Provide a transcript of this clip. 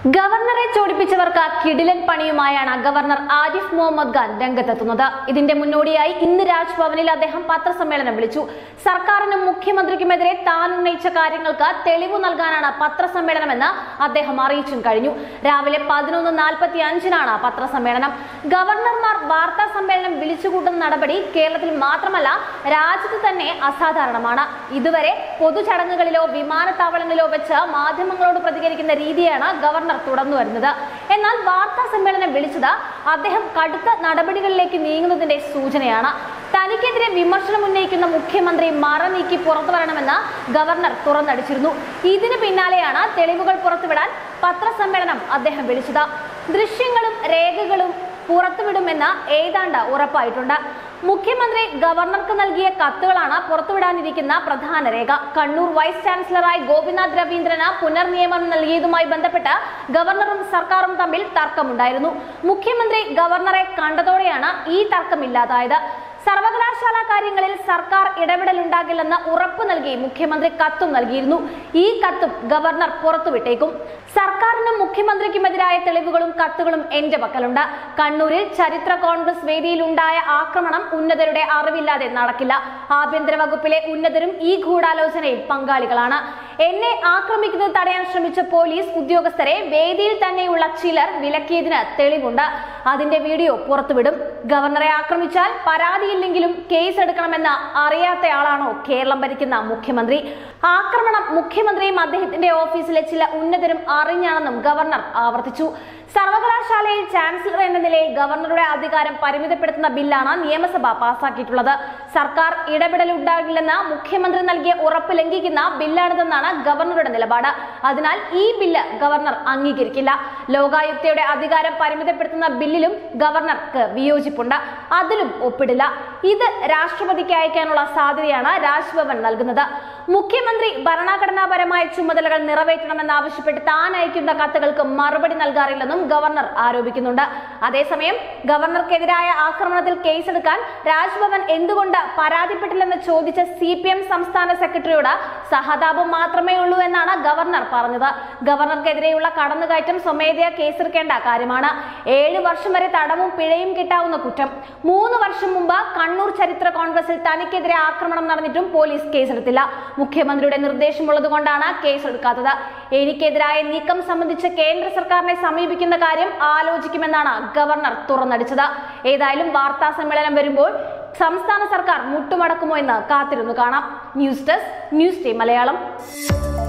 ഗവർണറെ ചോടിപ്പിച്ചവർക്ക് കിടിലൻ പണിയുമായാണ് ഗവർണർ ആരിഫ് മുഹമ്മദ് ഖാൻ രംഗത്തെത്തുന്നത് ഇതിന്റെ മുന്നോടിയായി ഇന്ന് രാജ്ഭവനിൽ അദ്ദേഹം പത്രസമ്മേളനം വിളിച്ചു സർക്കാരിനും മുഖ്യമന്ത്രിക്കുമെതിരെ താൻ ഉന്നയിച്ച കാര്യങ്ങൾക്ക് തെളിവ് നൽകാനാണ് പത്രസമ്മേളനമെന്ന് അദ്ദേഹം അറിയിച്ചും കഴിഞ്ഞു രാവിലെ പതിനൊന്ന് നാൽപ്പത്തി അഞ്ചിനാണ് പത്രസമ്മേളനം ഗവർണർമാർ വാർത്താ സമ്മേളനം വിളിച്ചുകൂട്ടുന്ന നടപടി കേരളത്തിൽ മാത്രമല്ല രാജ്യത്ത് തന്നെ അസാധാരണമാണ് ഇതുവരെ പൊതുചടങ്ങുകളിലോ വിമാനത്താവളങ്ങളിലോ വെച്ച് മാധ്യമങ്ങളോട് പ്രതികരിക്കുന്ന രീതിയാണ് ഗവർണർ തുടർന്നു വരുന്നത് എന്നാൽ വാർത്താ സമ്മേളനം വിളിച്ചത് അദ്ദേഹം കടുത്ത നടപടികളിലേക്ക് നീങ്ങുന്നതിന്റെ സൂചനയാണ് തനിക്കെതിരെ വിമർശനം ഉന്നയിക്കുന്ന മുഖ്യമന്ത്രി മറ നീക്കി പുറത്തു വരണമെന്ന് ഗവർണർ തുറന്നടിച്ചിരുന്നു ഇതിന് പിന്നാലെയാണ് തെളിവുകൾ പുറത്തുവിടാൻ പത്രസമ്മേളനം അദ്ദേഹം വിളിച്ചത് ദൃശ്യങ്ങളും രേഖകളും പുറത്തുവിടുമെന്ന് ഏതാണ്ട് ഉറപ്പായിട്ടുണ്ട് മുഖ്യമന്ത്രി ഗവർണർക്ക് നൽകിയ കത്തുകളാണ് പുറത്തുവിടാനിരിക്കുന്ന പ്രധാന രേഖ കണ്ണൂർ വൈസ് ചാൻസലറായി ഗോപിനാഥ് രവീന്ദ്രന് പുനർനിയമനം നൽകിയതുമായി ബന്ധപ്പെട്ട് ഗവർണറും സർക്കാരും തമ്മിൽ തർക്കമുണ്ടായിരുന്നു മുഖ്യമന്ത്രി ഗവർണറെ കണ്ടതോടെയാണ് ഈ തർക്കമില്ലാതായത് സർവകലാശാല കാര്യങ്ങളിൽ സർക്കാർ ഇടപെടലുണ്ടാകില്ലെന്ന് ഉറപ്പു നൽകി മുഖ്യമന്ത്രി കത്തും നൽകിയിരുന്നു ഈ കത്തും ഗവർണർ പുറത്തുവിട്ടേക്കും സർക്കാരിനും മുഖ്യമന്ത്രിക്കുമെതിരായ തെളിവുകളും കത്തുകളും എന്റെ പക്കലുണ്ട് കണ്ണൂരിൽ ചരിത്ര കോൺഗ്രസ് വേദിയിലുണ്ടായ ആക്രമണം ഉന്നതരുടെ അറിവില്ലാതെ നടക്കില്ല ആഭ്യന്തര വകുപ്പിലെ ഉന്നതരും ഈ ഗൂഢാലോചനയിൽ പങ്കാളികളാണ് എന്നെ ആക്രമിക്കുന്നത് തടയാൻ ശ്രമിച്ച പോലീസ് ഉദ്യോഗസ്ഥരെ വേദിയിൽ തന്നെയുള്ള ചിലർ വിലക്കിയതിന് തെളിവുണ്ട് അതിന്റെ വീഡിയോ പുറത്തുവിടും ഗവർണറെ ആക്രമിച്ചാൽ പരാതിയില്ലെങ്കിലും കേസ് എടുക്കണമെന്ന് അറിയാത്തയാളാണോ കേരളം ഭരിക്കുന്ന മുഖ്യമന്ത്രി ആക്രമണം മുഖ്യമന്ത്രിയും അദ്ദേഹത്തിന്റെ ഓഫീസിലെ ചില ഉന്നതരും അറിഞ്ഞാണെന്നും ഗവർണർ ആവർത്തിച്ചു സർവകലാശാലയിൽ ചാൻസലർ എന്ന നിലയിൽ ഗവർണറുടെ അധികാരം പരിമിതപ്പെടുത്തുന്ന ബില്ലാണ് നിയമസഭ പാസാക്കിയിട്ടുള്ളത് സർക്കാർ ഇടപെടലുണ്ടാകില്ലെന്ന് മുഖ്യമന്ത്രി നൽകിയ ഉറപ്പ് ലംഘിക്കുന്ന ബില്ലാണിതെന്നാണ് ഗവർണറുടെ നിലപാട് അതിനാൽ ഈ ബില്ല് ഗവർണർ അംഗീകരിക്കില്ല ലോകായുക്തയുടെ അധികാരം പരിമിതപ്പെടുത്തുന്ന ബില്ലിലും ഗവർണർക്ക് വിയോജിപ്പുണ്ട് അതിലും ഒപ്പിടില്ല ഇത് രാഷ്ട്രപതിക്ക് അയക്കാനുള്ള സാധ്യതയാണ് രാജ്ഭവൻ നൽകുന്നത് മുഖ്യമന്ത്രി ഭരണഘടനാപരമായ ചുമതലകൾ നിറവേറ്റണമെന്നാവശ്യപ്പെട്ട് താൻ അയക്കുന്ന കത്തുകൾക്ക് മറുപടി നൽകാറില്ലെന്നും ഗവർണർ ആരോപിക്കുന്നുണ്ട് അതേസമയം ഗവർണർക്കെതിരായ ആക്രമണത്തിൽ കേസെടുക്കാൻ രാജ്ഭവൻ എന്തുകൊണ്ട് പരാതിപ്പെട്ടില്ലെന്ന് ചോദിച്ച സി പി എം സംസ്ഥാന സെക്രട്ടറിയോട് സഹതാപം മാത്രമേ ഉള്ളൂ എന്നാണ് ഗവർണർ പറഞ്ഞത് ഗവർണർക്കെതിരെയുള്ള കടന്നുകയറ്റം സ്വമേധയാ കേസെടുക്കേണ്ട കാര്യമാണ് ഏഴ് വർഷം വരെ തടവും പിഴയും കിട്ടാവുന്ന കുറ്റം മൂന്ന് വർഷം മുമ്പ് കണ്ണൂർ ചരിത്ര കോൺഗ്രസിൽ തനിക്കെതിരെ ആക്രമണം നടന്നിട്ടും പോലീസ് കേസെടുത്തില്ല മുഖ്യമന്ത്രിയുടെ നിർദ്ദേശമുള്ളത് കൊണ്ടാണ് കേസെടുക്കാത്തത് എനിക്കെതിരായ നീക്കം സംബന്ധിച്ച് കേന്ദ്ര സർക്കാരിനെ സമീപിക്കുന്ന കാര്യം ആലോചിക്കുമെന്നാണ് ഗവർണർ തുറന്നടിച്ചത് ഏതായാലും വാർത്താ സമ്മേളനം വരുമ്പോൾ സംസ്ഥാന സർക്കാർ മുട്ടുമടക്കുമോ എന്ന് കാത്തിരുന്നു കാണാം news desk news team Malayalam